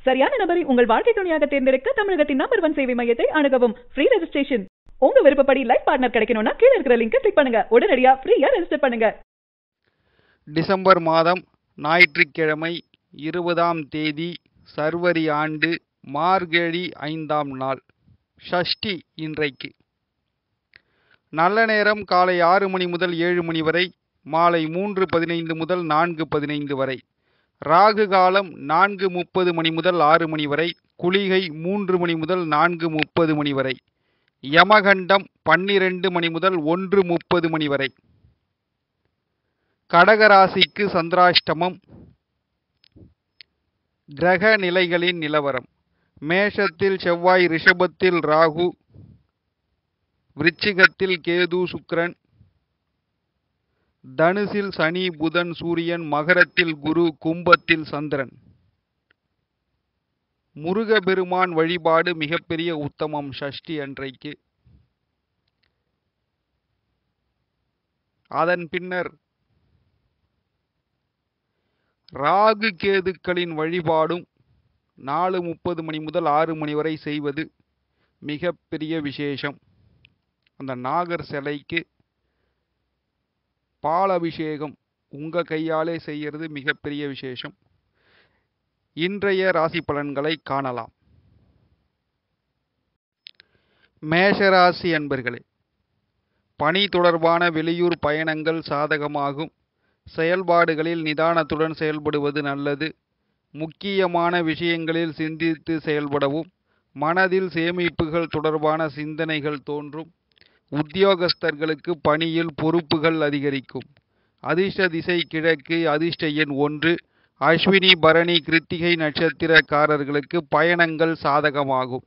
சரியான நபரை உங்கள் வாழ்க்கை துணையாக தேர்ந்தெடுக்க தமிழகத்தின் நம்பர் ஒன் சேவை மையத்தை அணுகவும் ஃப்ரீ ரெஜிஸ்ட்ரேஷன் உங்க விருப்பப்படி லைஃப் பார்ட்னர் கிடைக்கணும்னா கீழ இருக்கிற லிங்கை கிளிக் பண்ணுங்க உடனடியா ஃப்ரீயா ரெஜிஸ்டர் பண்ணுங்க டிசம்பர் மாதம் ஞாயிற்றுக்கிழமை இருபதாம் தேதி சர்வரி ஆண்டு மார்கழி ஐந்தாம் நாள் ஷஷ்டி இன்றைக்கு நல்ல நேரம் காலை ஆறு மணி முதல் ஏழு மணி வரை மாலை மூன்று பதினைந்து முதல் நான்கு பதினைந்து வரை ராகு காலம் நான்கு முப்பது மணி முதல் ஆறு மணி வரை குளிகை மூன்று மணி முதல் நான்கு முப்பது மணி வரை யமகண்டம் பன்னிரண்டு மணி முதல் ஒன்று முப்பது மணி வரை கடகராசிக்கு சந்திராஷ்டமம் கிரக நிலைகளின் நிலவரம் மேஷத்தில் செவ்வாய் ரிஷபத்தில் ராகு விருச்சிகத்தில் கேது சுக்கிரன் தனுசில் சனி புதன் சூரியன் மகரத்தில் குரு கும்பத்தில் சந்திரன் முருகபெருமான் வழிபாடு மிகப்பெரிய உத்தமம் ஷஷ்டி அன்றைக்கு அதன் பின்னர் ராகு கேதுக்களின் வழிபாடும் நாலு முப்பது மணி முதல் ஆறு மணி வரை செய்வது மிகப்பெரிய விசேஷம் அந்த நாகர் சிலைக்கு பால் அபிஷேகம் உங்க கையாலே செய்யறது மிகப்பெரிய விசேஷம் இன்றைய ராசி பலன்களை காணலாம் மேஷராசி அன்பர்களே பணி தொடர்பான வெளியூர் பயணங்கள் சாதகமாகும் செயல்பாடுகளில் நிதானத்துடன் செயல்படுவது நல்லது முக்கியமான விஷயங்களில் சிந்தித்து செயல்படவும் மனதில் சேமிப்புகள் தொடர்பான சிந்தனைகள் தோன்றும் உத்தியோகஸ்தர்களுக்கு பணியில் பொறுப்புகள் அதிகரிக்கும் அதிர்ஷ்ட திசை கிழக்கு அதிர்ஷ்ட எண் ஒன்று அஸ்வினி பரணி கிருத்திகை நட்சத்திரக்காரர்களுக்கு பயணங்கள் சாதகமாகும்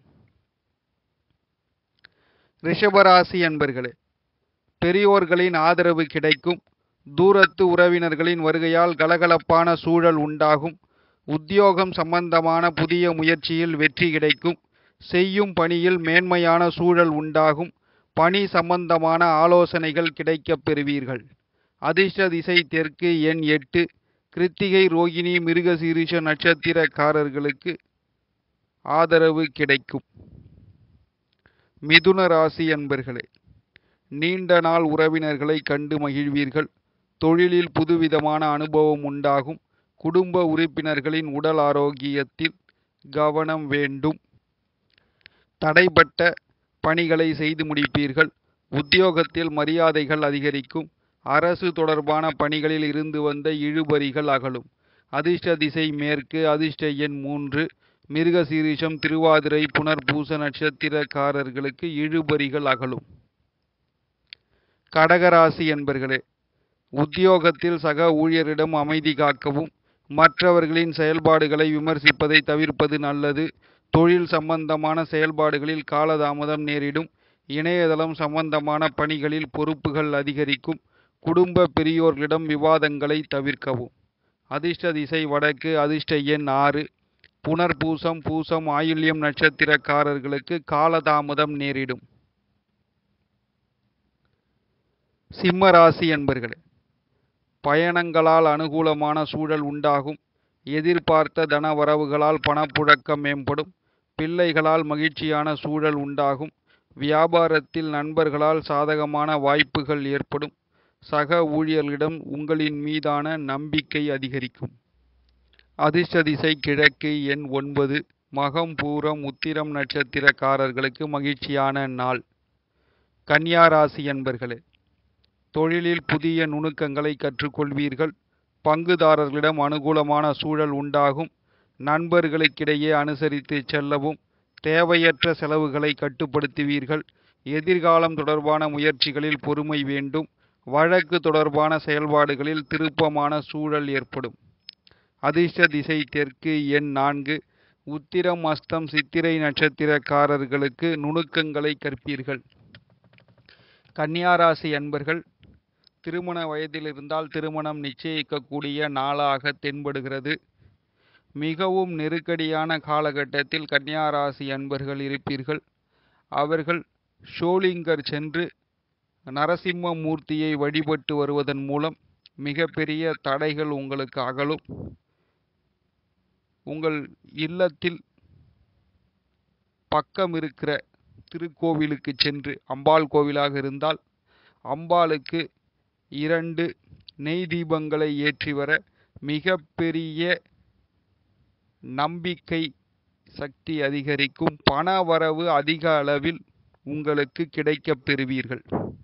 ரிஷபராசி அன்பர்களே பெரியோர்களின் ஆதரவு கிடைக்கும் தூரத்து உறவினர்களின் வருகையால் கலகலப்பான சூழல் உண்டாகும் உத்தியோகம் சம்பந்தமான புதிய முயற்சியில் வெற்றி கிடைக்கும் செய்யும் பணியில் மேன்மையான சூழல் உண்டாகும் பணி சம்பந்தமான ஆலோசனைகள் கிடைக்கப் பெறுவீர்கள் அதிர்ஷ்ட திசை தெற்கு எண் எட்டு கிருத்திகை ரோகிணி மிருகசீரிஷ நட்சத்திரக்காரர்களுக்கு ஆதரவு கிடைக்கும் மிதுன ராசி அன்பர்களே நீண்ட நாள் உறவினர்களை கண்டு மகிழ்வீர்கள் தொழிலில் புதுவிதமான அனுபவம் உண்டாகும் குடும்ப உறுப்பினர்களின் உடல் ஆரோக்கியத்தில் கவனம் வேண்டும் தடைப்பட்ட பணிகளை செய்து முடிப்பீர்கள் உத்தியோகத்தில் மரியாதைகள் அதிகரிக்கும் அரசு தொடர்பான பணிகளில் இருந்து வந்த இழுபறிகள் அகலும் அதிர்ஷ்ட திசை மேற்கு அதிர்ஷ்ட எண் மூன்று மிருகசீரிஷம் திருவாதிரை புனர்பூச நட்சத்திரக்காரர்களுக்கு இழுபறிகள் அகலும் கடகராசி என்பர்களே உத்தியோகத்தில் சக ஊழியரிடம் அமைதி காக்கவும் மற்றவர்களின் செயல்பாடுகளை விமர்சிப்பதை தவிர்ப்பது நல்லது தொழில் சம்பந்தமான செயல்பாடுகளில் காலதாமதம் நேரிடும் இணையதளம் சம்பந்தமான பணிகளில் பொறுப்புகள் அதிகரிக்கும் குடும்ப பெரியோர்களிடம் விவாதங்களை தவிர்க்கவும் அதிர்ஷ்ட திசை வடக்கு அதிர்ஷ்ட எண் ஆறு புனர்பூசம் பூசம் ஆயுள்யம் நட்சத்திரக்காரர்களுக்கு காலதாமதம் நேரிடும் சிம்ம ராசி என்பர்களே பயணங்களால் அனுகூலமான சூழல் உண்டாகும் எதிர்பார்த்த தன வரவுகளால் பணப்புழக்கம் மேம்படும் பிள்ளைகளால் மகிழ்ச்சியான சூழல் உண்டாகும் வியாபாரத்தில் நண்பர்களால் சாதகமான வாய்ப்புகள் ஏற்படும் சக ஊழியர்களிடம் உங்களின் மீதான நம்பிக்கை அதிகரிக்கும் அதிர்ஷ்ட திசை கிழக்கு எண் ஒன்பது மகம் பூரம் உத்திரம் நட்சத்திரக்காரர்களுக்கு மகிழ்ச்சியான நாள் கன்னியா ராசி என்பர்களே தொழிலில் புதிய நுணுக்கங்களை கற்றுக்கொள்வீர்கள் பங்குதாரர்களிடம் அனுகூலமான சூழல் உண்டாகும் நண்பர்களுக்கிடையே அனுசரித்து செல்லவும் தேவையற்ற செலவுகளை கட்டுப்படுத்துவீர்கள் எதிர்காலம் தொடர்பான முயற்சிகளில் பொறுமை வேண்டும் வழக்கு தொடர்பான செயல்பாடுகளில் திருப்பமான சூழல் ஏற்படும் அதிர்ஷ்ட திசை தெற்கு எண் நான்கு உத்திரம் அஸ்தம் சித்திரை நட்சத்திரக்காரர்களுக்கு நுணுக்கங்களை கற்பீர்கள் கன்னியாராசி அன்பர்கள் திருமண வயதில் இருந்தால் திருமணம் நிச்சயிக்கக்கூடிய நாளாக தென்படுகிறது மிகவும் நெருக்கடியான காலகட்டத்தில் கன்னியாராசி அன்பர்கள் இருப்பீர்கள் அவர்கள் ஷோலிங்கர் சென்று நரசிம்ம மூர்த்தியை வழிபட்டு வருவதன் மூலம் மிகப்பெரிய தடைகள் உங்களுக்கு அகலும் உங்கள் இல்லத்தில் பக்கம் இருக்கிற திருக்கோவிலுக்கு சென்று அம்பாள் கோவிலாக இருந்தால் அம்பாளுக்கு இரண்டு நெய் தீபங்களை ஏற்றி வர மிகப்பெரிய நம்பிக்கை சக்தி அதிகரிக்கும் பண வரவு அதிக அளவில் உங்களுக்கு கிடைக்கப் பெறுவீர்கள்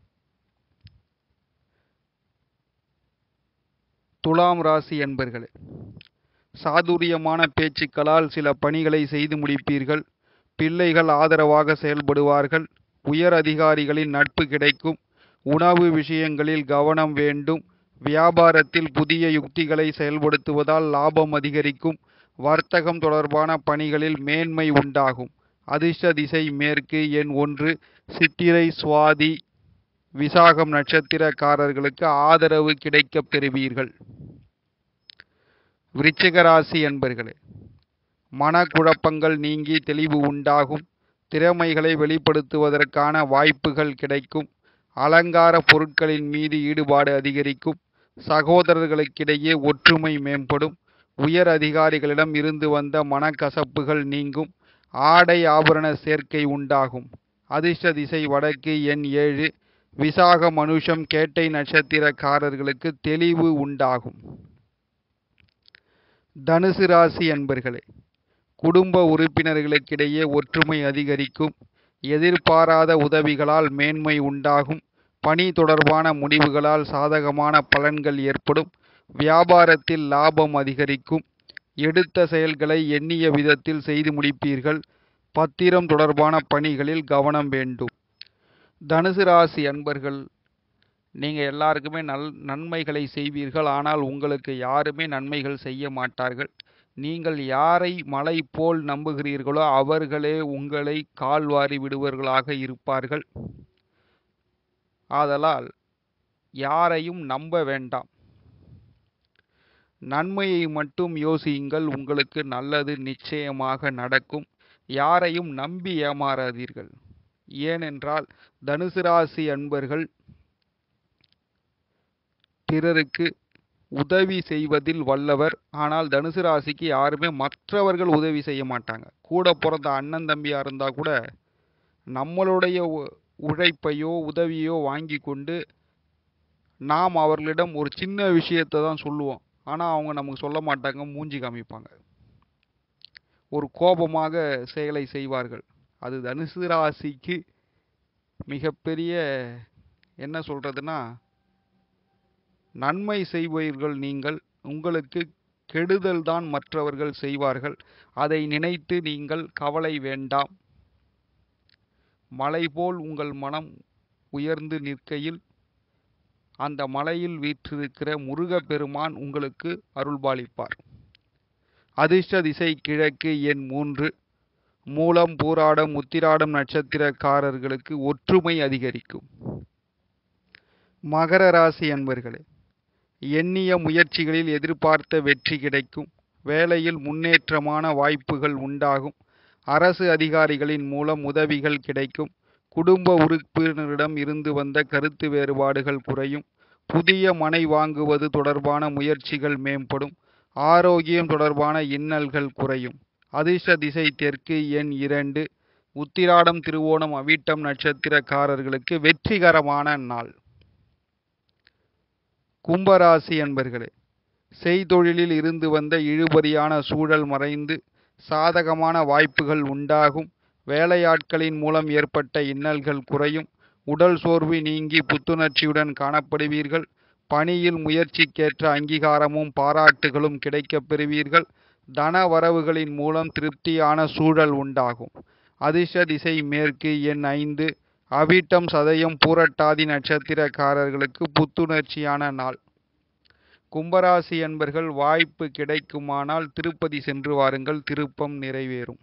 துலாம் ராசி என்பர்களே சாதுரியமான பேச்சுக்களால் சில பணிகளை செய்து முடிப்பீர்கள் பிள்ளைகள் ஆதரவாக செயல்படுவார்கள் உயர் அதிகாரிகளின் நட்பு கிடைக்கும் உணவு விஷயங்களில் கவனம் வேண்டும் வியாபாரத்தில் புதிய யுக்திகளை செயல்படுத்துவதால் லாபம் அதிகரிக்கும் வர்த்தகம் தொடர்பான பணிகளில் மேன்மை உண்டாகும் அதிர்ஷ்ட திசை மேற்கு எண் ஒன்று சித்திரை சுவாதி விசாகம் நட்சத்திரக்காரர்களுக்கு ஆதரவு கிடைக்கப் பெறுவீர்கள் விருச்சிக ராசி என்பர்களே மனக்குழப்பங்கள் நீங்கி தெளிவு உண்டாகும் திறமைகளை வெளிப்படுத்துவதற்கான வாய்ப்புகள் கிடைக்கும் அலங்கார பொருட்களின் மீது ஈடுபாடு அதிகரிக்கும் சகோதரர்களுக்கிடையே ஒற்றுமை மேம்படும் உயர் அதிகாரிகளிடம் இருந்து வந்த மனக்கசப்புகள் நீங்கும் ஆடை ஆபரண சேர்க்கை உண்டாகும் அதிர்ஷ்ட திசை வடக்கு எண் ஏழு விசாக மனுஷம் கேட்டை நட்சத்திரக்காரர்களுக்கு தெளிவு உண்டாகும் தனுசு ராசி அன்பர்களே குடும்ப உறுப்பினர்களுக்கிடையே ஒற்றுமை அதிகரிக்கும் எதிர்பாராத உதவிகளால் மேன்மை உண்டாகும் பணி தொடர்பான முடிவுகளால் சாதகமான பலன்கள் ஏற்படும் வியாபாரத்தில் லாபம் அதிகரிக்கும் எடுத்த செயல்களை எண்ணிய விதத்தில் செய்து முடிப்பீர்கள் பத்திரம் தொடர்பான பணிகளில் கவனம் வேண்டும் தனுசு ராசி அன்பர்கள் நீங்கள் எல்லாருக்குமே நல் நன்மைகளை செய்வீர்கள் ஆனால் உங்களுக்கு யாருமே நன்மைகள் செய்ய மாட்டார்கள் நீங்கள் யாரை மலை போல் நம்புகிறீர்களோ அவர்களே உங்களை கால்வாரி விடுவர்களாக இருப்பார்கள் ஆதலால் யாரையும் நம்ப வேண்டாம் நன்மையை மட்டும் யோசியுங்கள் உங்களுக்கு நல்லது நிச்சயமாக நடக்கும் யாரையும் நம்பி ஏமாறாதீர்கள் ஏனென்றால் தனுசு ராசி அன்பர்கள் பிறருக்கு உதவி செய்வதில் வல்லவர் ஆனால் தனுசு ராசிக்கு யாருமே மற்றவர்கள் உதவி செய்ய மாட்டாங்க கூட பிறந்த அண்ணன் தம்பியா இருந்தா கூட நம்மளுடைய உ- உழைப்பையோ உதவியோ வாங்கி கொண்டு நாம் அவர்களிடம் ஒரு சின்ன விஷயத்தை தான் சொல்லுவோம் ஆனால் அவங்க நமக்கு சொல்ல மாட்டாங்க மூஞ்சி காமிப்பாங்க ஒரு கோபமாக செயலை செய்வார்கள் அது தனுசு ராசிக்கு மிகப்பெரிய என்ன சொல்றதுன்னா நன்மை செய்வீர்கள் நீங்கள் உங்களுக்கு கெடுதல் தான் மற்றவர்கள் செய்வார்கள் அதை நினைத்து நீங்கள் கவலை வேண்டாம் மலை போல் உங்கள் மனம் உயர்ந்து நிற்கையில் அந்த மலையில் வீற்றிருக்கிற முருகப்பெருமான் உங்களுக்கு அருள்பாலிப்பார் அதிர்ஷ்ட திசை கிழக்கு எண் மூன்று மூலம் பூராடம் உத்திராடம் நட்சத்திரக்காரர்களுக்கு ஒற்றுமை அதிகரிக்கும் மகர ராசி அன்பர்களே எண்ணிய முயற்சிகளில் எதிர்பார்த்த வெற்றி கிடைக்கும் வேலையில் முன்னேற்றமான வாய்ப்புகள் உண்டாகும் அரசு அதிகாரிகளின் மூலம் உதவிகள் கிடைக்கும் குடும்ப உறுப்பினரிடம் இருந்து வந்த கருத்து வேறுபாடுகள் குறையும் புதிய மனை வாங்குவது தொடர்பான முயற்சிகள் மேம்படும் ஆரோக்கியம் தொடர்பான இன்னல்கள் குறையும் அதிர்ஷ்ட திசை தெற்கு எண் இரண்டு உத்திராடம் திருவோணம் அவிட்டம் நட்சத்திரக்காரர்களுக்கு வெற்றிகரமான நாள் கும்பராசி என்பர்களே செய்தொழிலில் இருந்து வந்த இழுபறியான சூழல் மறைந்து சாதகமான வாய்ப்புகள் உண்டாகும் வேலையாட்களின் மூலம் ஏற்பட்ட இன்னல்கள் குறையும் உடல் சோர்வு நீங்கி புத்துணர்ச்சியுடன் காணப்படுவீர்கள் பணியில் முயற்சிக்கேற்ற அங்கீகாரமும் பாராட்டுகளும் கிடைக்கப் பெறுவீர்கள் தன வரவுகளின் மூலம் திருப்தியான சூழல் உண்டாகும் அதிர்ஷ்ட திசை மேற்கு எண் ஐந்து அவிட்டம் சதயம் பூரட்டாதி நட்சத்திரக்காரர்களுக்கு புத்துணர்ச்சியான நாள் கும்பராசி என்பர்கள் வாய்ப்பு கிடைக்குமானால் திருப்பதி சென்று வாருங்கள் திருப்பம் நிறைவேறும்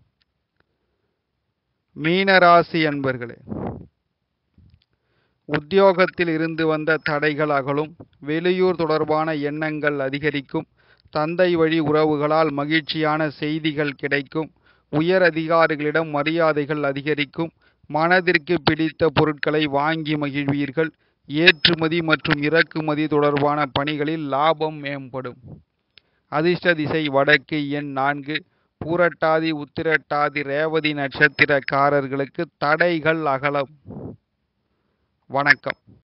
மீனராசி அன்பர்களே உத்தியோகத்தில் இருந்து வந்த தடைகள் அகலும் வெளியூர் தொடர்பான எண்ணங்கள் அதிகரிக்கும் தந்தை வழி உறவுகளால் மகிழ்ச்சியான செய்திகள் கிடைக்கும் உயர் அதிகாரிகளிடம் மரியாதைகள் அதிகரிக்கும் மனதிற்கு பிடித்த பொருட்களை வாங்கி மகிழ்வீர்கள் ஏற்றுமதி மற்றும் இறக்குமதி தொடர்பான பணிகளில் லாபம் மேம்படும் அதிர்ஷ்ட திசை வடக்கு எண் நான்கு பூரட்டாதி உத்திரட்டாதி ரேவதி நட்சத்திரக்காரர்களுக்கு தடைகள் அகலம் வணக்கம்